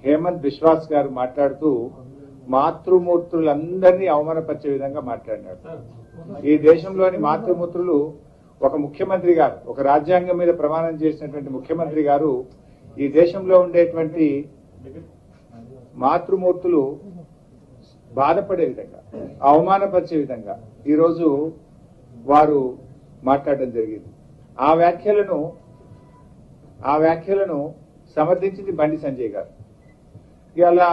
హేమంత్ బిశ్వాస్ గారు మాట్లాడుతూ మాతృమూర్తులందరినీ అవమానపరిచే విధంగా మాట్లాడినాడు ఈ దేశంలోని మాతృమూర్తులు ఒక ముఖ్యమంత్రి గారు ఒక రాజ్యాంగం మీద ప్రమాణం చేసినటువంటి ముఖ్యమంత్రి గారు ఈ దేశంలో ఉండేటువంటి మాతృమూర్తులు బాధపడే విధంగా అవమానపరిచే విధంగా ఈరోజు వారు మాట్లాడడం జరిగింది ఆ వ్యాఖ్యలను ఆ వ్యాఖ్యలను సమర్థించింది బండి సంజయ్ గారు ఇలా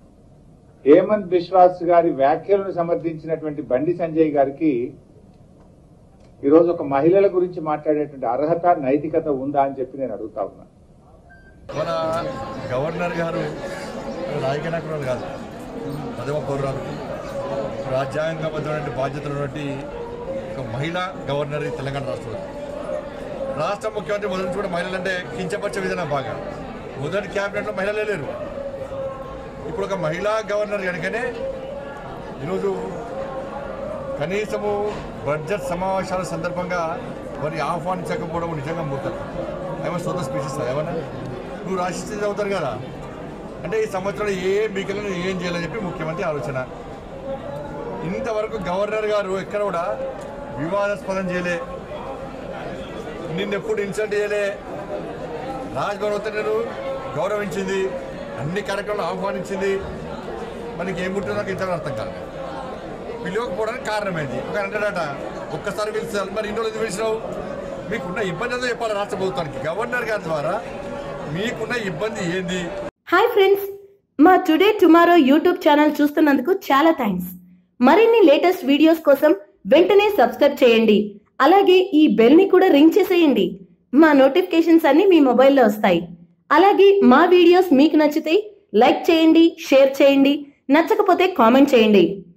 హేమంత్ బిశ్వాస్ గారి వ్యాఖ్యలను సమర్థించినటువంటి బండి సంజయ్ గారికి ఈరోజు ఒక మహిళల గురించి మాట్లాడేటువంటి అర్హత నైతికత ఉందా అని చెప్పి నేను అడుగుతా ఉన్నా మన గవర్నర్ గారు రాజకీయ నాయకురాలు కాదు పదవ పౌరాలు రాజ్యాంగబద్ధమైన బాధ్యతలు ఉన్నటువంటి ఒక మహిళా గవర్నర్ ఈ తెలంగాణ రాష్ట్రంలో రాష్ట్ర ముఖ్యమంత్రి మొదటి నుంచి కూడా మహిళలు అంటే కించపరిచే విధానం బాగా మొదటి క్యాబినెట్లో మహిళలే లేరు ఇప్పుడు ఒక మహిళా గవర్నర్ కనుకనే ఈరోజు కనీసము బడ్జెట్ సమావేశాల సందర్భంగా మరి ఆహ్వానించకపోవడం నిజంగా మూర్ఖం ఏమో సొంత స్పీచెస్ ఏమన్నా నువ్వు రాసిస్తే చదువుతారు కదా అంటే ఈ సంవత్సరంలో ఏ మీకలను ఏం చేయాలని చెప్పి ముఖ్యమంత్రి ఆలోచన ఇంతవరకు గవర్నర్ గారు ఎక్కడ కూడా వివాదాస్పదం చేయలే నిన్నెప్పుడు ఇన్సల్ట్ చేయలే రాజ్భవన్ వస్తే నేను గౌరవించింది అన్ని కార్యక్రమాలు ఆహ్వానించింది మనకి ఏం పుట్టిందో నాకు ఇంతవరకు అర్థం కాదు పిలవకపోవడానికి కారణం ఏంటి ఒక అంటాడట ఒక్కసారి పిలిచారు మరి ఇన్ని రోజులు పిలిచినావు మీకున్న ఇబ్బంది ఏదో చెప్పాలి రాష్ట్ర ప్రభుత్వానికి గవర్నర్ గారి ద్వారా మీకున్న ఇబ్బంది ఏంది హాయ్ ఫ్రెండ్స్ మా టుడే టుమారో యూట్యూబ్ ఛానల్ చూస్తున్నందుకు చాలా థ్యాంక్స్ మరిన్ని లేటెస్ట్ వీడియోస్ కోసం వెంటనే సబ్స్క్రైబ్ చేయండి అలాగే ఈ బెల్ ని కూడా రింగ్ చేసేయండి మా నోటిఫికేషన్స్ అన్ని మీ మొబైల్లో వస్తాయి అలాగే మా వీడియోస్ మీకు నచ్చితే లైక్ చేయండి షేర్ చేయండి నచ్చకపోతే కామెంట్ చేయండి